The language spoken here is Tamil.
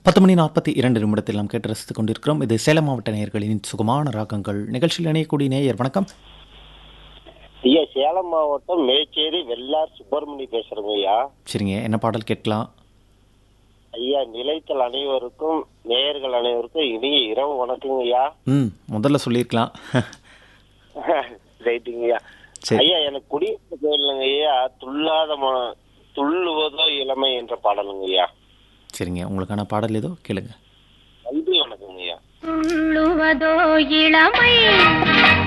பத்து மணி நாற்பத்தி இரண்டு நிமிடத்தில் நாம் கேட்டு ரசித்துக் கொண்டிருக்கிறோம் இது சேலம் மாவட்ட நேயர்களின் சுகமான ராகங்கள் நிகழ்ச்சியில் இணையக்கூடிய நேயர் வணக்கம் ஐயா சேலம் மாவட்டம் மேச்சேரி வெள்ளார் சுப்பிரமணி பேசுறேங்க ஐயா சரிங்க என்ன பாடல் கேட்கலாம் ஐயா நிலைத்தல் அனைவருக்கும் நேயர்கள் அனைவருக்கும் இனிய இரவு வணக்கங்க ஐயா ம் முதல்ல சொல்லியிருக்கலாம் ரைட்டுங்க ஐயா சரி ஐயா எனக்கு குடியிருப்பு கோயிலுங்க ஐயா துள்ளாத ம- துள்ளுவதோ இளமை என்ற பாடலுங்க ஐயா சரிங்க உங்களுக்கான பாடல் ஏதோ கேளுங்க நன்றி வணக்கங்க ஐயா துள்ளுவதோ இளமை